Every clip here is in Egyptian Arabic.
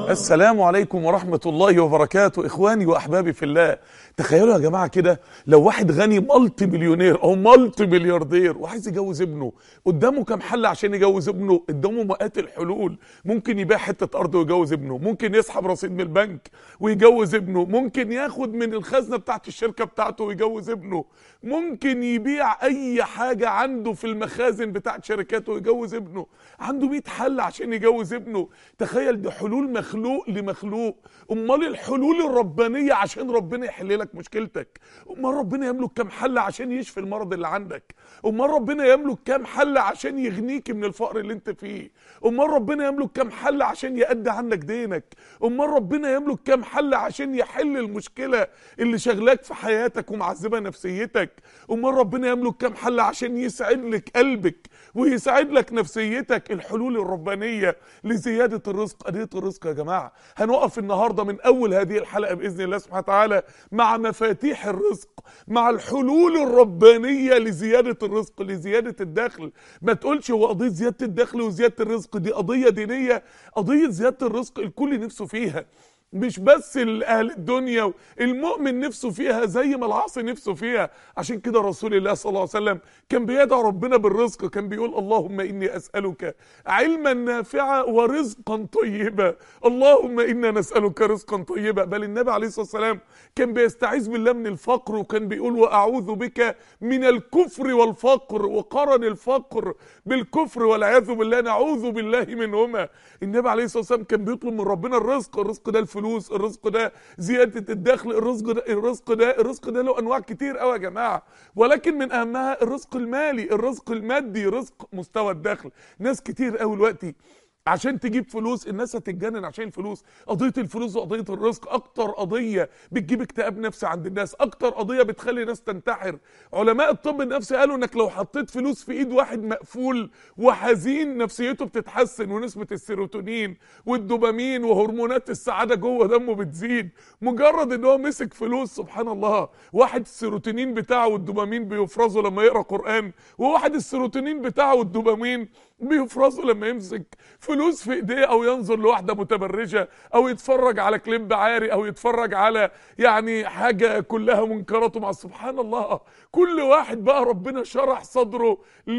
السلام عليكم ورحمة الله وبركاته إخواني وأحبابي في الله تخيلوا يا جماعة كده لو واحد غني مالتي مليونير أو مالتي ملياردير وعايز يجوز ابنه قدامه كام حل عشان يجوز ابنه قدامه مئات الحلول ممكن يبيع حتة أرض ويجوز ابنه ممكن يسحب رصيد من البنك ويجوز ابنه ممكن ياخد من الخزنة بتاعت الشركة بتاعته ويجوز ابنه ممكن يبيع أي حاجة عنده في المخازن بتاعت شركاته ويجوز ابنه عنده 100 حل عشان يجوز ابنه تخيل دي حلول مخلوق لمخلوق امال الحلول الربانيه عشان ربنا يحل لك مشكلتك امال ربنا يملك كام حل عشان يشفي المرض اللي عندك امال ربنا يملك كام حل عشان يغنيك من الفقر اللي انت فيه امال ربنا يملك كام حل عشان يأدي عنك دينك امال ربنا يملك كام حل عشان يحل المشكله اللي شغلاك في حياتك ومعذبه نفسيتك امال ربنا يملك كام حل عشان يسعد لك قلبك ويسعد لك نفسيتك الحلول الربانيه لزياده الرزق قضيه الرزق يا جماعه هنقف النهارده من اول هذه الحلقه باذن الله سبحانه وتعالى مع مفاتيح الرزق مع الحلول الربانيه لزياده الرزق لزياده الدخل ما تقولش هو قضيه زياده الدخل وزياده الرزق دي قضيه دينيه قضيه زياده الرزق الكل نفسه فيها مش بس اهل الدنيا المؤمن نفسه فيها زي ما العاصي نفسه فيها عشان كده رسول الله صلى الله عليه وسلم كان بيدعو ربنا بالرزق كان بيقول اللهم اني اسالك علما نافعا ورزقا طيبا اللهم انا نسالك رزقا طيبا بل النبي عليه الصلاه والسلام كان بيستعيذ بالله من الفقر وكان بيقول واعوذ بك من الكفر والفقر وقرن الفقر بالكفر والعياذ بالله نعوذ بالله منهما النبي عليه الصلاه والسلام كان بيطلب من ربنا الرزق الرزق ده الفلوس الفلوس الرزق ده زياده الدخل الرزق ده الرزق ده الرزق ده له انواع كتير قوي يا جماعه ولكن من اهمها الرزق المالي الرزق المادي رزق مستوى الدخل ناس كتير قوي دلوقتي عشان تجيب فلوس الناس هتتجنن عشان الفلوس قضيه الفلوس وقضيه الرزق اكتر قضيه بتجيب اكتئاب نفسي عند الناس اكتر قضيه بتخلي ناس تنتحر علماء الطب النفسي قالوا انك لو حطيت فلوس في ايد واحد مقفول وحزين نفسيته بتتحسن ونسبه السيروتونين والدوبامين وهرمونات السعاده جوه دمه بتزيد مجرد ان هو مسك فلوس سبحان الله واحد السيروتونين بتاعه والدوبامين بيفرزوا لما يقرا قران وواحد السيروتونين بتاعه والدوبامين بيفرزوا لما يمسك فلوس في ايديه او ينظر لواحده متبرجه او يتفرج على كليب عاري او يتفرج على يعني حاجه كلها منكرات مع سبحان الله كل واحد بقى ربنا شرح صدره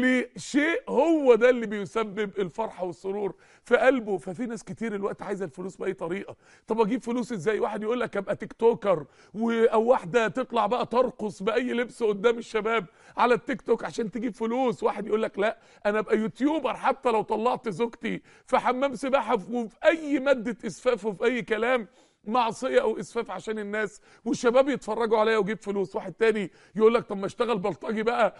لشيء هو ده اللي بيسبب الفرحه والسرور في قلبه ففي ناس كتير الوقت عايزه الفلوس باي طريقه طب اجيب فلوس ازاي واحد يقول لك ابقى تيك توكر و... او واحده تطلع بقى ترقص باي لبس قدام الشباب على التيك توك عشان تجيب فلوس واحد يقول لك لا انا ابقى يوتيوبر حتى لو طلعت زوجتي في حمام سباحه وفي اي ماده اسفاف وفي اي كلام معصيه او اسفاف عشان الناس والشباب يتفرجوا عليا واجيب فلوس واحد تاني يقول لك طب ما اشتغل بلطجي بقى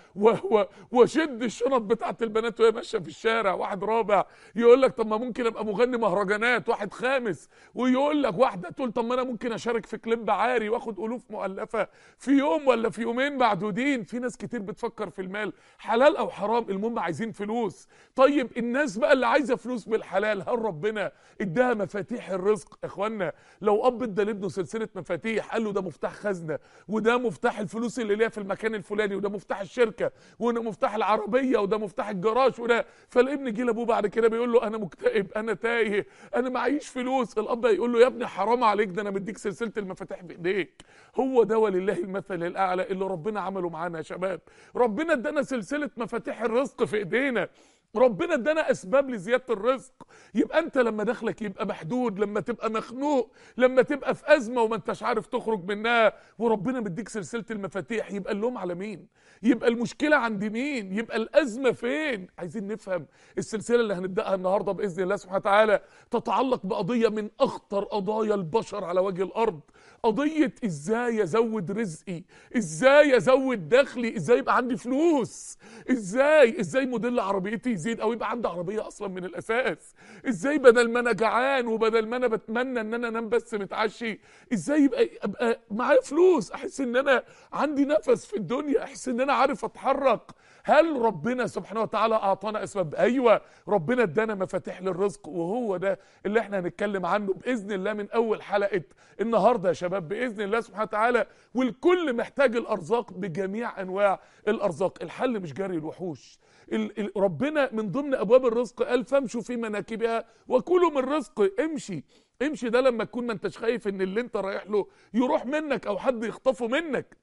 واشد الشنط بتاعت البنات وهي ماشيه في الشارع واحد رابع يقول لك طب ما ممكن ابقى مغني مهرجانات واحد خامس ويقول لك واحده تقول طب ما انا ممكن اشارك في كليب عاري واخد الوف مؤلفه في يوم ولا في يومين معدودين في ناس كتير بتفكر في المال حلال او حرام المهم عايزين فلوس طيب الناس بقى اللي عايزه فلوس بالحلال هل ربنا اداها مفاتيح الرزق يا اخوانا لو اب ادى لابنه سلسله مفاتيح قال له ده مفتاح خزنه وده مفتاح الفلوس اللي ليها في المكان الفلاني وده مفتاح الشركه وده مفتاح العربيه وده مفتاح الجراج وده فالابن جه لابوه بعد كده بيقول له انا مكتئب انا تايه انا معيش فلوس الاب يقول له يا ابني حرام عليك ده انا مديك سلسله المفاتيح بايديك هو ده ولله المثل الاعلى اللي ربنا عمله معانا يا شباب ربنا ادانا سلسله مفاتيح الرزق في ايدينا ربنا ادانا اسباب لزياده الرزق يبقى انت لما دخلك يبقى محدود لما تبقى مخنوق لما تبقى في ازمه وما انتش عارف تخرج منها وربنا مديك سلسله المفاتيح يبقى اللوم على مين يبقى المشكله عند مين يبقى الازمه فين عايزين نفهم السلسله اللي هنبداها النهارده باذن الله سبحانه وتعالى تتعلق بقضيه من اخطر قضايا البشر على وجه الارض قضيه ازاي ازود رزقي ازاي ازود دخلي ازاي يبقى عندي فلوس ازاي ازاي موديل عربيتي يزيد او يبقى عندي عربيه اصلا من الاساس ازاي بدل ما انا جعان وبدل ما انا بتمنى ان انا انام بس متعشي ازاي يبقى ابقى معايا فلوس احس ان انا عندي نفس في الدنيا احس ان انا عارف اتحرك هل ربنا سبحانه وتعالى اعطانا اسباب ايوه ربنا ادانا مفاتيح للرزق وهو ده اللي احنا هنتكلم عنه باذن الله من اول حلقه النهارده يا شباب شباب باذن الله سبحانه وتعالى والكل محتاج الارزاق بجميع انواع الارزاق الحل مش جري الوحوش ال- ال- ربنا من ضمن ابواب الرزق قال فامشوا في مناكبها وكلوا من رزق امشي امشي ده لما تكون ما انتش خايف ان اللي انت رايح له يروح منك او حد يخطفه منك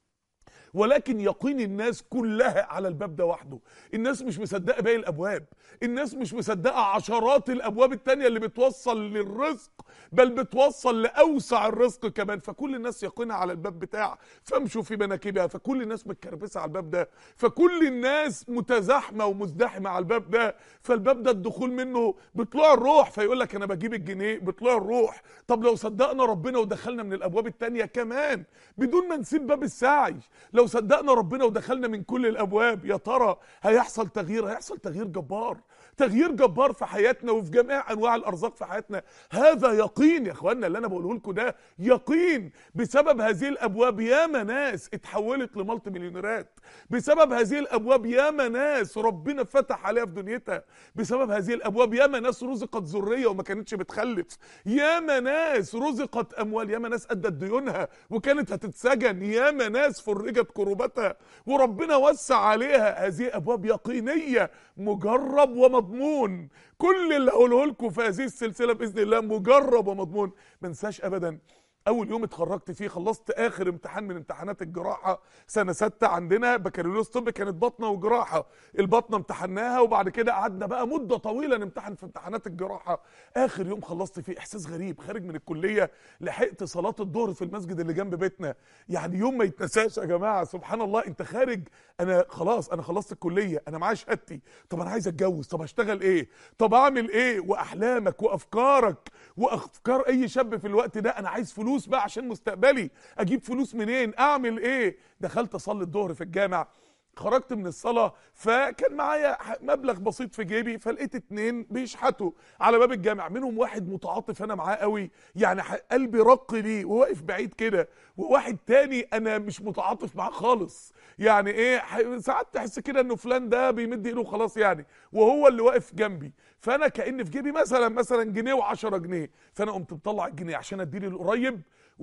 ولكن يقين الناس كلها على الباب ده وحده الناس مش مصدقه باقي الابواب الناس مش مصدقه عشرات الابواب التانية اللي بتوصل للرزق بل بتوصل لاوسع الرزق كمان فكل الناس يقينها على الباب بتاع فامشوا في مناكبها فكل الناس متكربسه على الباب ده فكل الناس متزاحمه ومزدحمه على الباب ده فالباب ده الدخول منه بطلوع الروح فيقول لك انا بجيب الجنيه بطلوع الروح طب لو صدقنا ربنا ودخلنا من الابواب التانية كمان بدون ما نسيب باب السعي لو صدقنا ربنا ودخلنا من كل الابواب يا ترى هيحصل تغيير هيحصل تغيير جبار تغيير جبار في حياتنا وفي جميع انواع الارزاق في حياتنا هذا يقين يا اخوانا اللي انا بقوله لكم ده يقين بسبب هذه الابواب ياما ناس اتحولت لمالتي مليونيرات بسبب هذه الابواب ياما ناس ربنا فتح عليها في دنيتها بسبب هذه الابواب ياما ناس رزقت ذريه وما كانتش بتخلف ياما ناس رزقت اموال ياما ناس ادت ديونها وكانت هتتسجن ياما ناس فرجت كروبتها وربنا وسع عليها هذه ابواب يقينيه مجرب ومضمون كل اللي هقوله لكم في هذه السلسله باذن الله مجرب ومضمون ما انساش ابدا اول يوم اتخرجت فيه خلصت اخر امتحان من امتحانات الجراحه سنه سته عندنا بكالوريوس طب كانت بطنه وجراحه البطنه امتحناها وبعد كده قعدنا بقى مده طويله نمتحن في امتحانات الجراحه اخر يوم خلصت فيه احساس غريب خارج من الكليه لحقت صلاه الظهر في المسجد اللي جنب بيتنا يعني يوم ما يتنساش يا جماعه سبحان الله انت خارج انا خلاص انا خلصت الكليه انا معايا شهادتي طب انا عايز اتجوز طب اشتغل ايه طب اعمل ايه واحلامك وافكارك وافكار اي شاب في الوقت ده انا عايز فلوس بقى عشان مستقبلي اجيب فلوس منين اعمل ايه دخلت اصلي الظهر في الجامع خرجت من الصلاة فكان معايا ح- مبلغ بسيط في جيبي فلقيت اتنين بيشحتوا على باب الجامع منهم واحد متعاطف انا معاه قوي يعني ح- قلبي رق ليه وواقف بعيد كده وواحد تاني انا مش متعاطف معاه خالص يعني ايه ح- ساعات تحس كده انه فلان ده بيمد ايده خلاص يعني وهو اللي واقف جنبي فانا كان في جيبي مثلا مثلا جنيه و10 جنيه فانا قمت مطلع الجنيه عشان اديه للقريب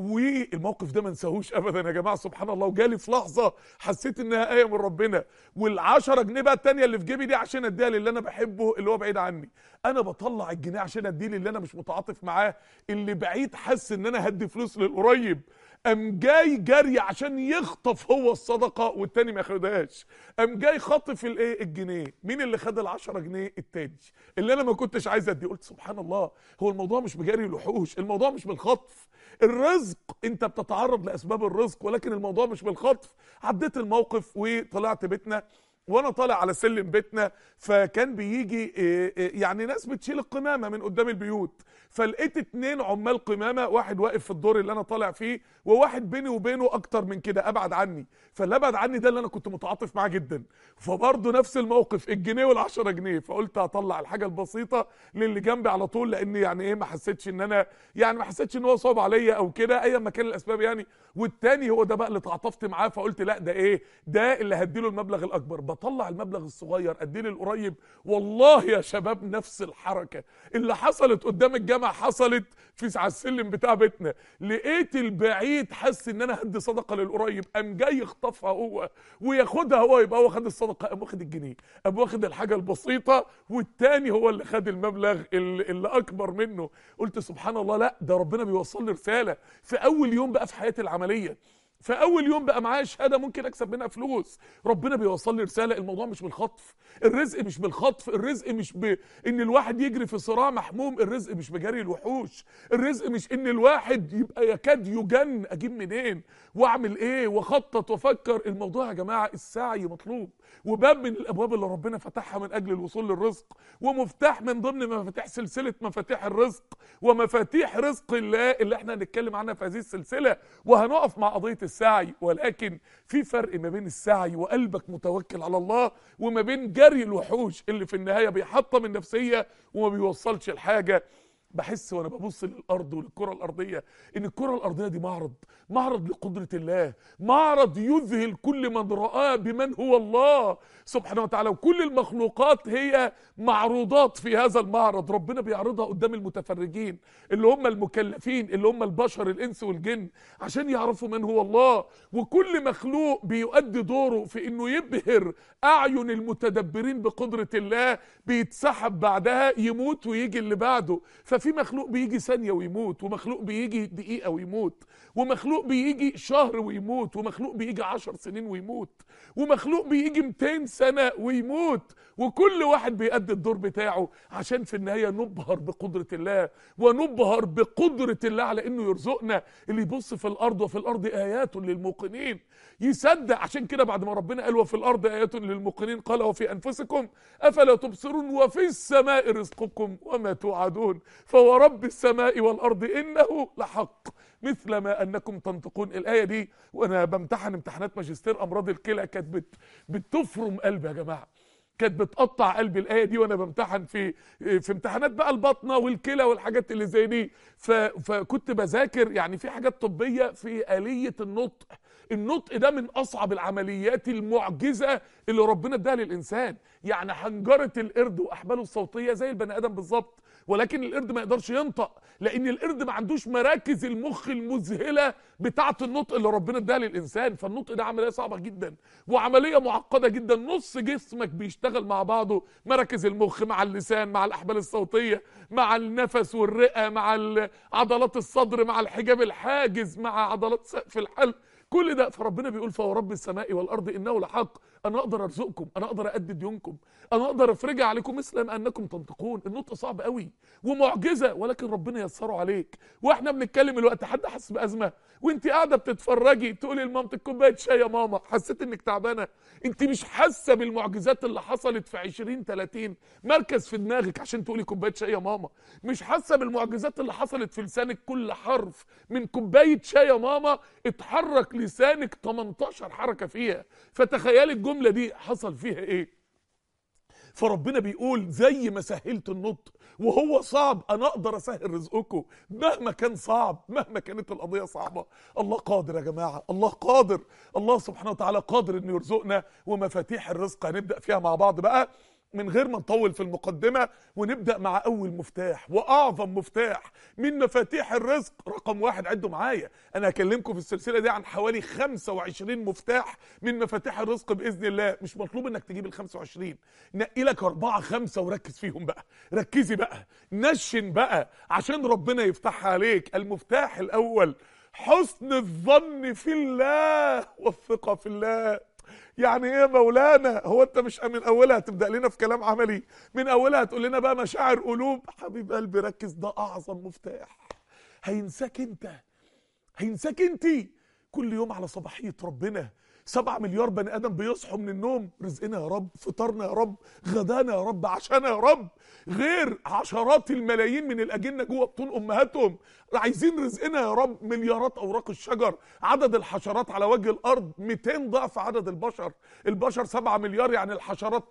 والموقف ده ما انساهوش ابدا يا جماعه سبحان الله وجالي في لحظه حسيت انها ايه من ربنا وال10 جنيه بقى التانيه اللي في جيبي دي عشان اديها للي انا بحبه اللي هو بعيد عني انا بطلع الجنيه عشان اديه للي انا مش متعاطف معاه اللي بعيد حس ان انا هدي فلوس للقريب قام جاي جري عشان يخطف هو الصدقه والتاني ما ياخدهاش قام جاي خاطف الايه الجنيه مين اللي خد ال10 جنيه التاني اللي انا ما كنتش عايز اديه قلت سبحان الله هو الموضوع مش بجري الوحوش الموضوع مش بالخطف الرزق انت بتتعرض لاسباب الرزق ولكن الموضوع مش بالخطف عديت الموقف وطلعت بيتنا وانا طالع على سلم بيتنا فكان بيجي إيه إيه يعني ناس بتشيل القمامه من قدام البيوت فلقيت اتنين عمال قمامه واحد واقف في الدور اللي انا طالع فيه وواحد بيني وبينه اكتر من كده ابعد عني فاللي ابعد عني ده اللي انا كنت متعاطف معاه جدا فبرضه نفس الموقف الجنيه والعشرة جنيه فقلت هطلع الحاجه البسيطه للي جنبي على طول لان يعني ايه ما حسيتش ان انا يعني ما حسيتش ان هو صعب عليا او كده ايا ما كان الاسباب يعني والتاني هو ده بقى اللي تعاطفت معاه فقلت لا ده ايه ده اللي هديله المبلغ الاكبر بطلع المبلغ الصغير اديه للقريب والله يا شباب نفس الحركه اللي حصلت قدام الجامع حصلت في على السلم بتاع بيتنا لقيت البعيد حس ان انا هدي صدقه للقريب قام جاي يخطفها هو وياخدها هو يبقى هو خد الصدقه قام واخد الجنيه قام واخد الحاجه البسيطه والتاني هو اللي خد المبلغ اللي, اللي اكبر منه قلت سبحان الله لا ده ربنا بيوصل لي رساله في اول يوم بقى في حياتي العمليه فاول يوم بقى معايا شهاده ممكن اكسب منها فلوس ربنا بيوصل لي رساله الموضوع مش بالخطف الرزق مش بالخطف الرزق مش ب... ان الواحد يجري في صراع محموم الرزق مش بجري الوحوش الرزق مش ان الواحد يبقى يكاد يجن اجيب منين واعمل ايه واخطط وافكر الموضوع يا جماعه السعي مطلوب وباب من الابواب اللي ربنا فتحها من اجل الوصول للرزق ومفتاح من ضمن مفاتيح سلسله مفاتيح الرزق ومفاتيح رزق الله اللي احنا هنتكلم عنها في هذه السلسله وهنقف مع قضيه السعي ولكن في فرق ما بين السعي وقلبك متوكل على الله وما بين جري الوحوش اللي في النهايه بيحطم النفسيه وما بيوصلش الحاجه بحس وانا ببص للارض وللكره الارضيه ان الكره الارضيه دي معرض معرض لقدره الله معرض يذهل كل من رآه بمن هو الله سبحانه وتعالى وكل المخلوقات هي معروضات في هذا المعرض ربنا بيعرضها قدام المتفرجين اللي هم المكلفين اللي هم البشر الانس والجن عشان يعرفوا من هو الله وكل مخلوق بيؤدي دوره في انه يبهر اعين المتدبرين بقدره الله بيتسحب بعدها يموت ويجي اللي بعده ففي مخلوق بيجي ثانيه ويموت ومخلوق بيجي دقيقه ويموت ومخلوق بيجي شهر ويموت ومخلوق بيجي عشر سنين ويموت ومخلوق بيجي 200 سنه ويموت وكل واحد بيأدي الدور بتاعه عشان في النهايه نبهر بقدره الله ونبهر بقدره الله على انه يرزقنا اللي يبص في الارض وفي الارض ايات للموقنين يصدق عشان كده بعد ما ربنا قال وفي الارض ايات للموقنين قال وفي انفسكم افلا تبصرون وفي السماء رزقكم وما توعدون فهو رب السماء والارض انه لحق مثل ما انكم تنطقون الايه دي وانا بمتحن امتحانات ماجستير امراض الكلى كانت بت بتفرم قلبي يا جماعه كانت بتقطع قلبي الايه دي وانا بمتحن في في امتحانات بقى البطنه والكلى والحاجات اللي زي دي ف فكنت بذاكر يعني في حاجات طبيه في اليه النطق النطق ده من اصعب العمليات المعجزه اللي ربنا اداها للانسان يعني حنجره القرد واحباله الصوتيه زي البني ادم بالظبط ولكن القرد ما يقدرش ينطق لان القرد ما عندوش مراكز المخ المذهله بتاعه النطق اللي ربنا اداها للانسان فالنطق ده عمليه صعبه جدا وعمليه معقده جدا نص جسمك بيشتغل مع بعضه مراكز المخ مع اللسان مع الاحبال الصوتيه مع النفس والرئه مع عضلات الصدر مع الحجاب الحاجز مع عضلات سقف الحلق كل ده فربنا بيقول فهو رب السماء والارض انه لحق انا اقدر ارزقكم انا اقدر ادي ديونكم انا اقدر افرجها عليكم مثل ما انكم تنطقون النطق صعب قوي ومعجزه ولكن ربنا يسره عليك واحنا بنتكلم الوقت حد حس بازمه وانت قاعده بتتفرجي تقولي لمامتك كوبايه شاي يا ماما حسيت انك تعبانه انت مش حاسه بالمعجزات اللي حصلت في 20 30 مركز في دماغك عشان تقولي كوبايه شاي يا ماما مش حاسه بالمعجزات اللي حصلت في لسانك كل حرف من كوبايه شاي يا ماما اتحرك لسانك 18 حركه فيها فتخيلي الجمله دي حصل فيها ايه فربنا بيقول زي ما سهلت النطق وهو صعب انا اقدر اسهل رزقكم مهما كان صعب مهما كانت القضيه صعبه الله قادر يا جماعه الله قادر الله سبحانه وتعالى قادر انه يرزقنا ومفاتيح الرزق هنبدا فيها مع بعض بقى من غير ما نطول في المقدمة ونبدأ مع أول مفتاح وأعظم مفتاح من مفاتيح الرزق رقم واحد عدوا معايا أنا هكلمكم في السلسلة دي عن حوالي 25 مفتاح من مفاتيح الرزق بإذن الله مش مطلوب إنك تجيب ال 25 نقي لك أربعة خمسة وركز فيهم بقى ركزي بقى نشن بقى عشان ربنا يفتحها عليك المفتاح الأول حسن الظن في الله والثقة في الله يعني ايه يا مولانا هو انت مش من اولها هتبدا لنا في كلام عملي من اولها هتقول لنا بقى مشاعر قلوب حبيب قلبي ركز ده اعظم مفتاح هينساك انت هينساك انت كل يوم على صباحيه ربنا سبعة مليار بني ادم بيصحوا من النوم رزقنا يا رب فطرنا يا رب غدانا يا رب عشانا يا رب غير عشرات الملايين من الاجنه جوه بطون امهاتهم عايزين رزقنا يا رب مليارات اوراق الشجر عدد الحشرات على وجه الارض 200 ضعف عدد البشر البشر 7 مليار يعني الحشرات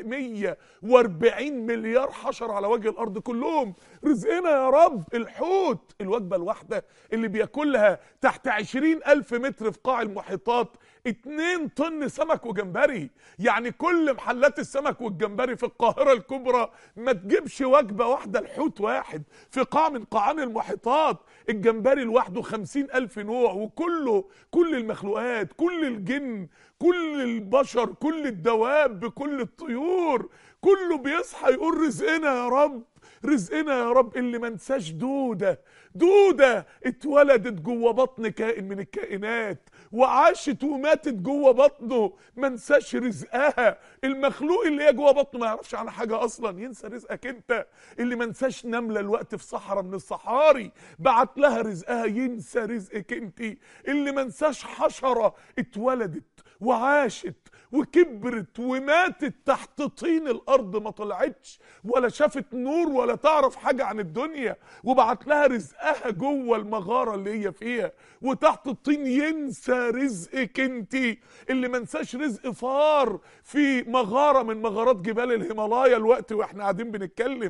140 مليار حشره على وجه الارض كلهم رزقنا يا رب الحوت الوجبه الواحده اللي بياكلها تحت 20 الف متر في قاع المحيطات 2 طن سمك وجمبري يعني كل محلات السمك والجمبري في القاهرة الكبرى ما تجيبش وجبة واحدة الحوت واحد في قاع من قاعان المحيطات الجمبري لوحده خمسين ألف نوع وكله كل المخلوقات كل الجن كل البشر كل الدواب كل الطيور كله بيصحى يقول رزقنا يا رب رزقنا يا رب اللي ما نساش دوده دوده اتولدت جوه بطن كائن من الكائنات وعاشت وماتت جوه بطنه ما نساش رزقها المخلوق اللي هي جوه بطنه ما يعرفش عنها حاجه اصلا ينسى رزقك انت اللي ما نساش نمله الوقت في صحراء من الصحاري بعت لها رزقها ينسى رزقك انت اللي ما نساش حشره اتولدت وعاشت وكبرت وماتت تحت طين الارض ما طلعتش ولا شافت نور ولا تعرف حاجه عن الدنيا وبعت لها رزقها جوه المغاره اللي هي فيها وتحت الطين ينسى رزقك انت اللي ما نساش رزق فار في مغاره من مغارات جبال الهيمالايا الوقت واحنا قاعدين بنتكلم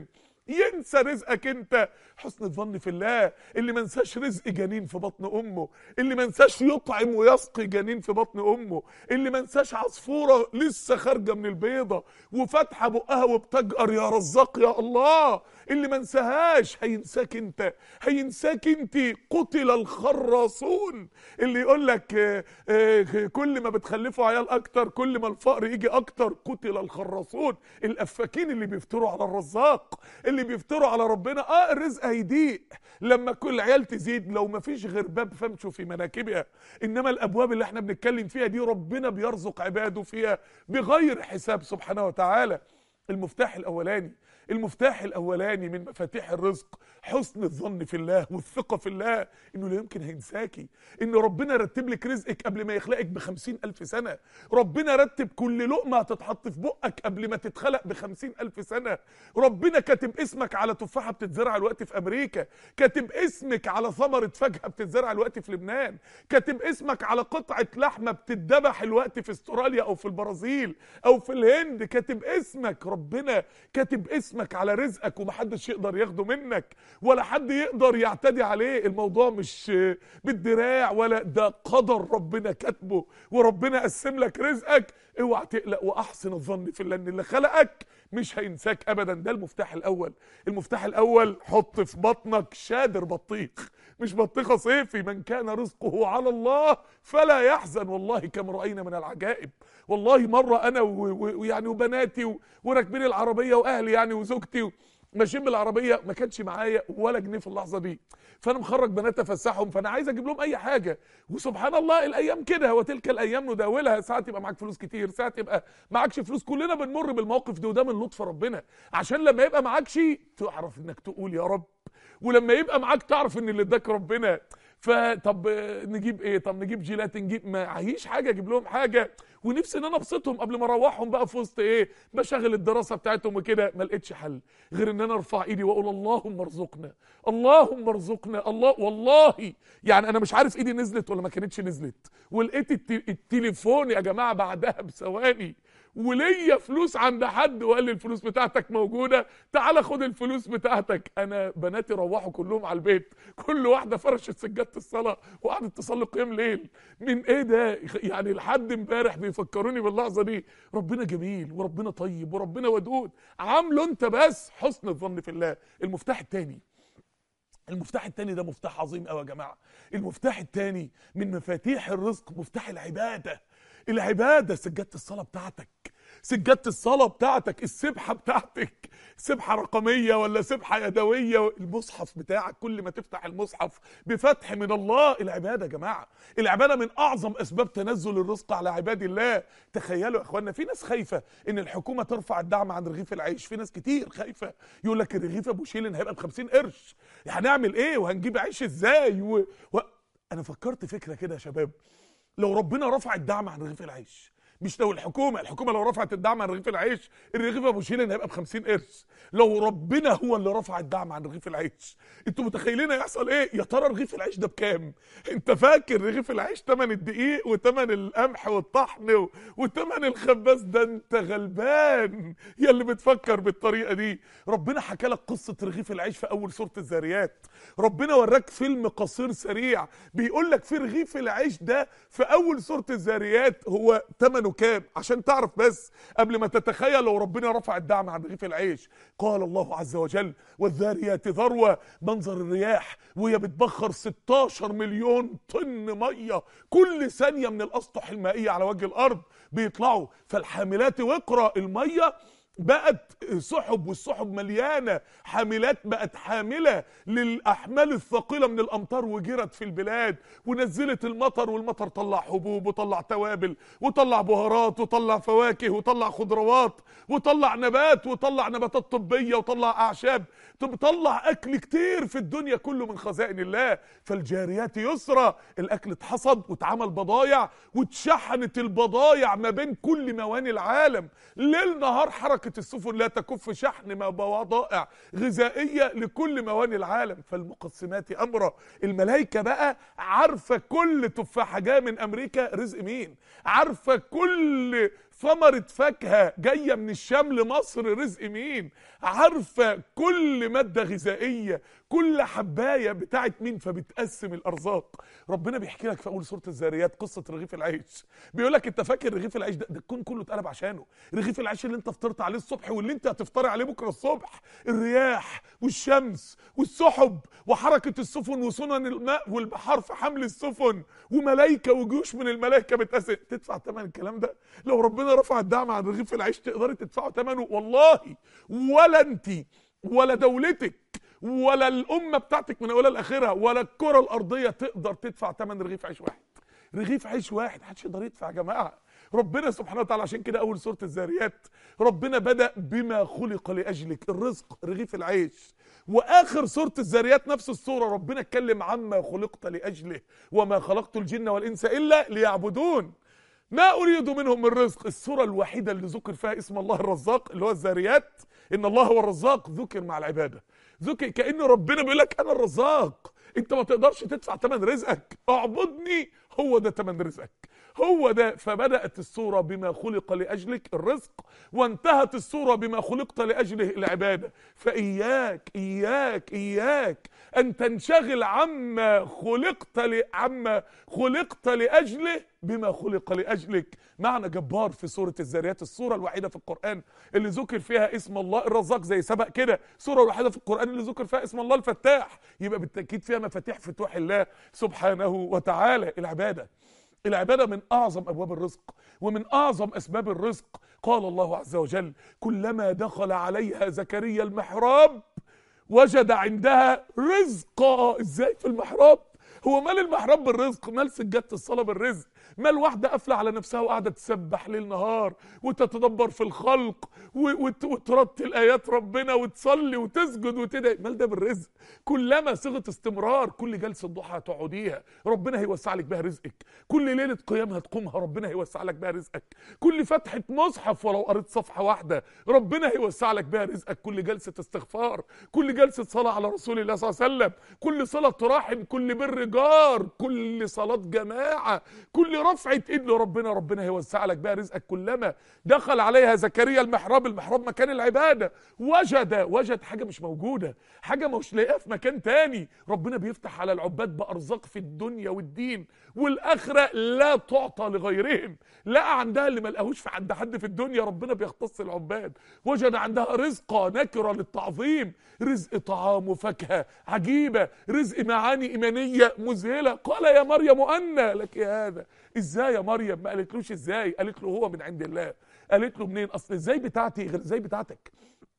ينسى رزقك انت حسن الظن في الله اللي ما نساش رزق جنين في بطن امه اللي ما نساش يطعم ويسقي جنين في بطن امه اللي ما نساش عصفوره لسه خارجه من البيضه وفاتحه بقها وبتجأر يا رزاق يا الله اللي ما نساهاش هينساك انت هينساك انت قتل الخراصون اللي يقول لك آه، آه، كل ما بتخلفوا عيال اكتر كل ما الفقر يجي اكتر قتل الخراصون الافاكين اللي بيفتروا على الرزاق اللي بيفتروا على ربنا اه الرزق هيضيق لما كل عيال تزيد لو ما فيش غير باب فامشوا في مناكبها انما الابواب اللي احنا بنتكلم فيها دي ربنا بيرزق عباده فيها بغير حساب سبحانه وتعالى المفتاح الاولاني المفتاح الاولاني من مفاتيح الرزق حسن الظن في الله والثقه في الله انه لا يمكن هينساكي ان ربنا رتب لك رزقك قبل ما يخلقك بخمسين الف سنه ربنا رتب كل لقمه هتتحط في بقك قبل ما تتخلق بخمسين الف سنه ربنا كاتب اسمك على تفاحه بتتزرع الوقت في امريكا كاتب اسمك على ثمره فاكهه بتتزرع الوقت في لبنان كاتب اسمك على قطعه لحمه بتتذبح الوقت في استراليا او في البرازيل او في الهند كاتب اسمك ربنا كاتب اسمك على رزقك ومحدش يقدر ياخده منك ولا حد يقدر يعتدي عليه الموضوع مش بالدراع ولا ده قدر ربنا كاتبه وربنا قسم لك رزقك اوعى تقلق واحسن الظن في الله ان اللي خلقك مش هينساك ابدا ده المفتاح الاول المفتاح الاول حط في بطنك شادر بطيخ مش بطيخه صيفي من كان رزقه على الله فلا يحزن والله كم راينا من العجائب والله مره انا و- و- ويعني وبناتي و- وراكبين العربيه واهلي يعني وزوجتي و- ماشيين بالعربيه ما كانش معايا ولا جنيه في اللحظه دي فانا مخرج بنات افسحهم فانا عايز اجيب لهم اي حاجه وسبحان الله الايام كده وتلك الايام نداولها ساعات يبقى معاك فلوس كتير ساعات يبقى معكش فلوس كلنا بنمر بالموقف ده وده من لطف ربنا عشان لما يبقى معكش تعرف انك تقول يا رب ولما يبقى معاك تعرف ان اللي اداك ربنا فطب آه، نجيب ايه طب نجيب جيلات نجيب ما عايش حاجه اجيب لهم حاجه ونفسي ان انا ابسطهم قبل ما اروحهم بقى في وسط ايه مشاغل الدراسه بتاعتهم وكده ما لقيتش حل غير ان انا ارفع ايدي واقول اللهم ارزقنا اللهم ارزقنا الله والله يعني انا مش عارف ايدي نزلت ولا ما كانتش نزلت ولقيت الت- التليفون يا جماعه بعدها بثواني وليا فلوس عند حد وقال لي الفلوس بتاعتك موجوده تعال خد الفلوس بتاعتك انا بناتي روحوا كلهم على البيت كل واحده فرشت سجاده الصلاه وقعدت تصلي قيام ليل من ايه ده يعني لحد امبارح بيفكروني باللحظه دي ربنا جميل وربنا طيب وربنا ودود عامله انت بس حسن الظن في الله المفتاح التاني المفتاح التاني ده مفتاح عظيم قوي يا جماعه المفتاح التاني من مفاتيح الرزق مفتاح العباده العباده سجاده الصلاه بتاعتك سجاده الصلاه بتاعتك السبحه بتاعتك سبحه رقميه ولا سبحه يدويه المصحف بتاعك كل ما تفتح المصحف بفتح من الله العباده يا جماعه العباده من اعظم اسباب تنزل الرزق على عباد الله تخيلوا يا اخوانا في ناس خايفه ان الحكومه ترفع الدعم عن رغيف العيش في ناس كتير خايفه يقول لك الرغيف ابو شيلن هيبقى ب 50 قرش هنعمل ايه وهنجيب عيش ازاي و... و... انا فكرت فكره كده يا شباب لو ربنا رفع الدعم عن رغيف العيش مش لو الحكومه الحكومه لو رفعت الدعم عن رغيف العيش الرغيف ابو شيلن هيبقى ب 50 قرش لو ربنا هو اللي رفع الدعم عن رغيف العيش انتوا متخيلين هيحصل ايه يا ترى رغيف العيش ده بكام انت فاكر رغيف العيش تمن الدقيق وتمن القمح والطحن و... وتمن الخباز ده انت غلبان يا اللي بتفكر بالطريقه دي ربنا حكى لك قصه رغيف العيش في اول سوره الذاريات ربنا وراك فيلم قصير سريع بيقول لك في رغيف العيش ده في اول سوره الذاريات هو ثمنه كام عشان تعرف بس قبل ما تتخيل لو ربنا رفع الدعم عن رغيف العيش قال الله عز وجل والذاريات ذروه منظر الرياح وهي بتبخر 16 مليون طن ميه كل ثانيه من الاسطح المائيه على وجه الارض بيطلعوا فالحاملات وقرا الميه بقت سحب والسحب مليانه حاملات بقت حامله للاحمال الثقيله من الامطار وجرت في البلاد ونزلت المطر والمطر طلع حبوب وطلع توابل وطلع بهارات وطلع فواكه وطلع خضروات وطلع نبات وطلع نباتات طبيه وطلع اعشاب طب طلع اكل كتير في الدنيا كله من خزائن الله فالجاريات يسرى الاكل اتحصد واتعمل بضايع واتشحنت البضايع ما بين كل مواني العالم ليل نهار حركه السفن لا تكف شحن ما بضائع غذائيه لكل مواني العالم فالمقسمات امرا الملائكه بقى عارفه كل تفاحه جايه من امريكا رزق مين عارفه كل ثمرة فاكهة جاية من الشام لمصر رزق مين عارفة كل مادة غذائية كل حباية بتاعت مين فبتقسم الأرزاق ربنا بيحكي لك في أول سورة الزاريات قصة رغيف العيش بيقول لك أنت فاكر رغيف العيش ده, ده الكون كله اتقلب عشانه رغيف العيش اللي أنت فطرت عليه الصبح واللي أنت هتفطري عليه بكرة الصبح الرياح والشمس والسحب وحركة السفن وسنن الماء والبحار في حمل السفن وملائكة وجيوش من الملائكة بتقسم تدفع ثمن الكلام ده لو ربنا رفع الدعم عن رغيف العيش تقدري تدفعوا ثمنه والله ولا انت ولا دولتك ولا الامه بتاعتك من اولها لاخرها ولا الكره الارضيه تقدر تدفع ثمن رغيف عيش واحد رغيف عيش واحد محدش يقدر يدفع يا جماعه ربنا سبحانه وتعالى عشان كده اول سوره الذاريات ربنا بدا بما خلق لاجلك الرزق رغيف العيش واخر سوره الذاريات نفس السوره ربنا اتكلم عما خلقت لاجله وما خلقت الجن والانس الا ليعبدون ما اريد منهم من رزق السوره الوحيده اللي ذكر فيها اسم الله الرزاق اللي هو الذاريات ان الله هو الرزاق ذكر مع العباده ذكر كان ربنا بيقول لك انا الرزاق انت ما تقدرش تدفع ثمن رزقك اعبدني هو ده ثمن رزقك هو ده فبدات السوره بما خلق لاجلك الرزق وانتهت السوره بما خلقت لاجله العباده فاياك اياك اياك ان تنشغل عما خلقت ل... عما خلقت لاجله بما خلق لاجلك معنى جبار في سوره الذاريات السوره الوحيده في القران اللي ذكر فيها اسم الله الرزاق زي سبق كده السوره الوحيده في القران اللي ذكر فيها اسم الله الفتاح يبقى بالتاكيد فيها مفاتيح فتوح الله سبحانه وتعالى العباده العبادة من أعظم أبواب الرزق ومن أعظم أسباب الرزق قال الله عز وجل كلما دخل عليها زكريا المحراب وجد عندها رزقا ازاي في المحراب هو مال المحراب بالرزق مال سجادة الصلاة بالرزق مال واحدة قافلة على نفسها وقاعدة تسبح ليل نهار وتتدبر في الخلق وترتل آيات ربنا وتصلي وتسجد وتدعي مال ده بالرزق كلما صيغة استمرار كل جلسة ضحى هتقعديها ربنا هيوسع لك بها رزقك كل ليلة قيام هتقومها ربنا هيوسع لك بها رزقك كل فتحة مصحف ولو قريت صفحة واحدة ربنا هيوسع لك بها رزقك كل جلسة استغفار كل جلسة صلاة على رسول الله صلى الله عليه وسلم كل صلاة رحم كل بر جار كل صلاة جماعة كل رفعة ايد لربنا ربنا هيوسع لك بها رزقك كلما دخل عليها زكريا المحراب المحراب مكان العبادة وجد وجد حاجة مش موجودة حاجة مش لاقيها في مكان تاني ربنا بيفتح على العباد بأرزاق في الدنيا والدين والآخرة لا تعطى لغيرهم لقى عندها اللي ما لقاهوش في عند حد في الدنيا ربنا بيختص العباد وجد عندها رزقا نكرة للتعظيم رزق طعام وفاكهة عجيبة رزق معاني إيمانية مذهلة قال يا مريم أنى لك هذا ازاي يا مريم ما قالتلوش ازاي قالت له هو من عند الله قالت له منين اصل ازاي بتاعتي غير ازاي بتاعتك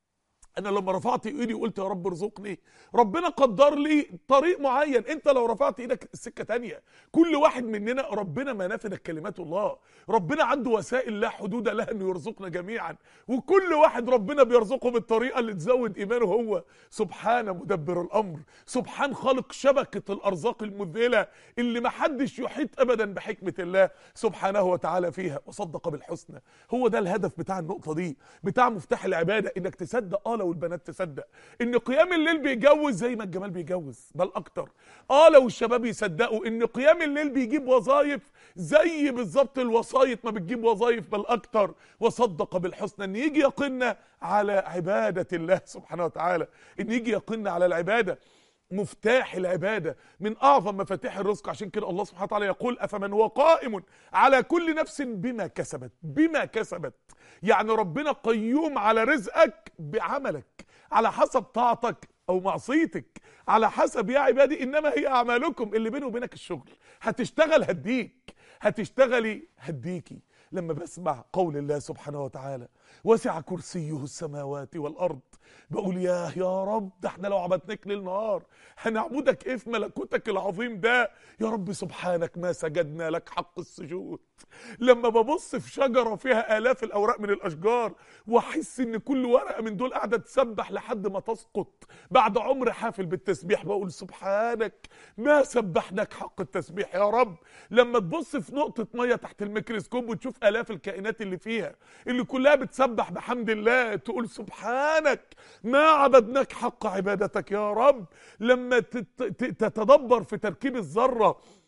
انا لما رفعت ايدي وقلت يا رب ارزقني ربنا قدر لي طريق معين انت لو رفعت ايدك السكه تانية كل واحد مننا ربنا ما نفذت كلمات الله ربنا عنده وسائل لا حدود لها انه يرزقنا جميعا وكل واحد ربنا بيرزقه بالطريقه اللي تزود ايمانه هو سبحان مدبر الامر سبحان خالق شبكه الارزاق المذهله اللي ما حدش يحيط ابدا بحكمه الله سبحانه وتعالى فيها وصدق بالحسنى هو ده الهدف بتاع النقطه دي بتاع مفتاح العباده انك تصدق اه لو البنات تصدق ان قيام الليل بيجوز زي ما الجمال بيجوز بل اكتر اه لو الشباب يصدقوا ان قيام الليل بيجيب وظايف زي بالظبط الوسايط ما بتجيب وظايف بل اكتر وصدق بالحسنى ان يجي يقيننا على عباده الله سبحانه وتعالى ان يجي يقيننا على العباده مفتاح العبادة من أعظم مفاتيح الرزق عشان كده الله سبحانه وتعالى يقول أفمن هو قائم على كل نفس بما كسبت بما كسبت يعني ربنا قيوم على رزقك بعملك على حسب طاعتك أو معصيتك على حسب يا عبادي إنما هي أعمالكم اللي بيني وبينك الشغل هتشتغل هديك هتشتغلي هديكي لما بسمع قول الله سبحانه وتعالى وسع كرسيه السماوات والارض بقول ياه يا رب ده احنا لو عبدناك ليل نهار هنعبدك ايه في ملكوتك العظيم ده يا رب سبحانك ما سجدنا لك حق السجود لما ببص في شجره فيها الاف الاوراق من الاشجار واحس ان كل ورقه من دول قاعده تسبح لحد ما تسقط بعد عمر حافل بالتسبيح بقول سبحانك ما سبحناك حق التسبيح يا رب لما تبص في نقطه ميه تحت الميكروسكوب وتشوف الاف الكائنات اللي فيها اللي كلها بتسبح بحمد الله تقول سبحانك ما عبدناك حق عبادتك يا رب لما تتدبر في تركيب الذره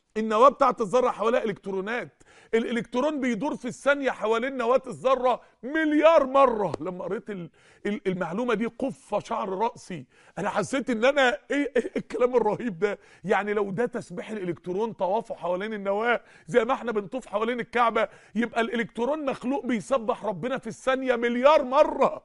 النواه بتاعت الذره حواليها الكترونات الالكترون بيدور في الثانيه حوالين نواه الذره مليار مره لما قريت ال- ال- المعلومه دي قف شعر راسي انا حسيت ان انا ايه, إيه الكلام الرهيب ده يعني لو ده تسبيح الالكترون طوافه حوالين النواه زي ما احنا بنطوف حوالين الكعبه يبقى الالكترون مخلوق بيسبح ربنا في الثانيه مليار مره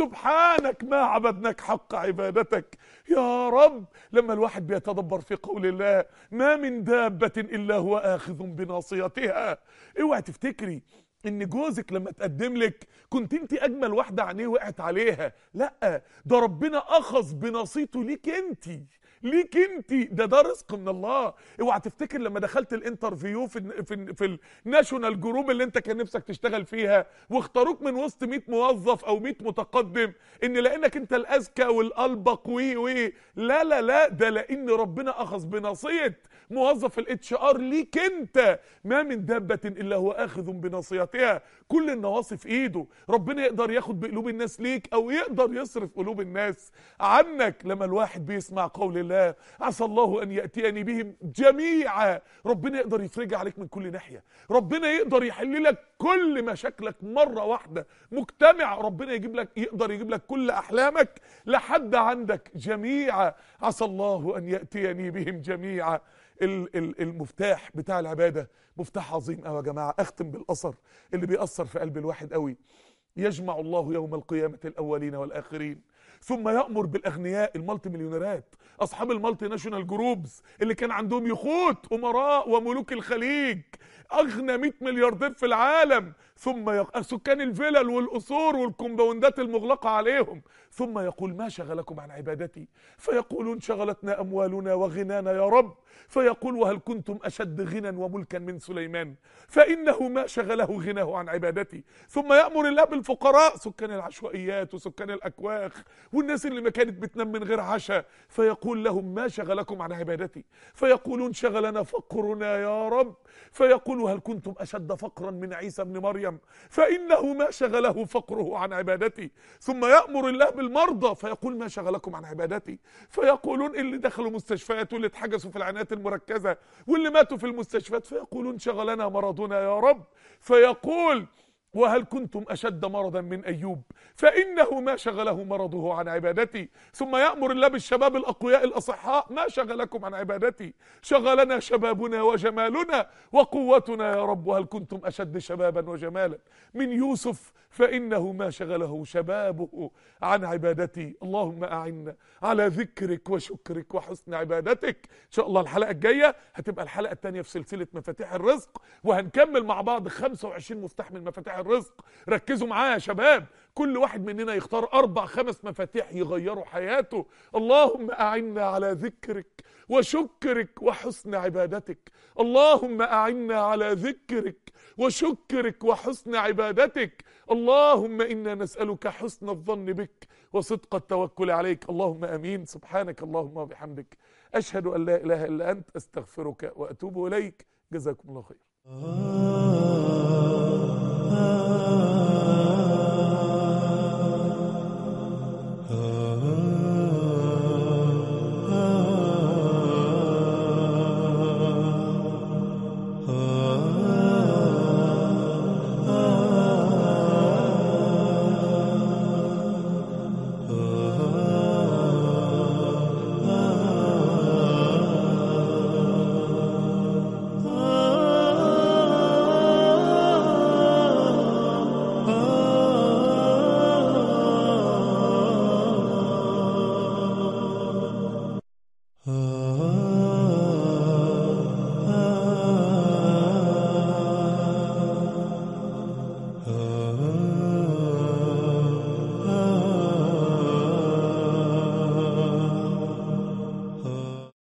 سبحانك ما عبدناك حق عبادتك يا رب لما الواحد بيتدبر في قول الله ما من دابه الا هو اخذ بناصيتها اوعي تفتكري ان جوزك لما تقدم لك كنت انت اجمل واحده عينيه وقعت عليها لا ده ربنا اخذ بنصيته ليك انت ليك انت ده ده رزق من الله اوعى تفتكر لما دخلت الانترفيو في ال في ال في الناشونال جروب اللي انت كان نفسك تشتغل فيها واختاروك من وسط 100 موظف او 100 متقدم ان لانك انت الاذكى والالبق وي وي لا لا لا ده لان ربنا اخذ بنصيه موظف الاتش ار ليك انت ما من دابه الا هو اخذ بناصيتها كل النواصي في ايده ربنا يقدر ياخد بقلوب الناس ليك او يقدر يصرف قلوب الناس عنك لما الواحد بيسمع قول الله عسى الله ان ياتيني بهم جميعا ربنا يقدر يفرج عليك من كل ناحيه ربنا يقدر يحل لك كل مشاكلك مره واحده مجتمع ربنا يجيب لك يقدر يجيب لك كل احلامك لحد عندك جميعا عسى الله ان ياتيني بهم جميعا ال- ال- المفتاح بتاع العباده مفتاح عظيم قوي يا جماعه اختم بالاثر اللي بيأثر في قلب الواحد قوي يجمع الله يوم القيامه الاولين والاخرين ثم يأمر بالأغنياء المالتي مليونيرات أصحاب المالتي ناشونال جروبز اللي كان عندهم يخوت أمراء وملوك الخليج أغنى 100 ملياردير في العالم ثم يق... سكان الفلل والقصور والكومباوندات المغلقة عليهم ثم يقول ما شغلكم عن عبادتي فيقولون شغلتنا أموالنا وغنانا يا رب فيقول وهل كنتم أشد غنى وملكا من سليمان فإنه ما شغله غناه عن عبادتي ثم يأمر الله بالفقراء سكان العشوائيات وسكان الأكواخ والناس اللي ما كانت بتنام من غير عشاء فيقول لهم ما شغلكم عن عبادتي فيقولون شغلنا فقرنا يا رب فيقول هل كنتم أشد فقرا من عيسى بن مريم فإنه ما شغله فقره عن عبادتي ثم يأمر الله بالمرضى فيقول ما شغلكم عن عبادتي فيقولون اللي دخلوا مستشفيات واللي اتحجزوا في العنايات المركزة واللي ماتوا في المستشفيات فيقولون شغلنا مرضنا يا رب فيقول وهل كنتم أشد مرضا من أيوب فإنه ما شغله مرضه عن عبادتي ثم يأمر الله بالشباب الأقوياء الأصحاء ما شغلكم عن عبادتي شغلنا شبابنا وجمالنا وقوتنا يا رب وهل كنتم أشد شبابا وجمالا من يوسف فإنه ما شغله شبابه عن عبادتي اللهم أعنا على ذكرك وشكرك وحسن عبادتك إن شاء الله الحلقة الجاية هتبقى الحلقة الثانية في سلسلة مفاتيح الرزق وهنكمل مع بعض 25 مفتاح من مفاتيح الرزق ركزوا معايا يا شباب كل واحد مننا يختار أربع خمس مفاتيح يغيروا حياته اللهم أعنا على ذكرك وشكرك وحسن عبادتك اللهم أعنا على ذكرك وشكرك وحسن عبادتك اللهم إنا نسألك حسن الظن بك وصدق التوكل عليك اللهم أمين سبحانك اللهم وبحمدك أشهد أن لا إله إلا أنت أستغفرك وأتوب إليك جزاكم الله خير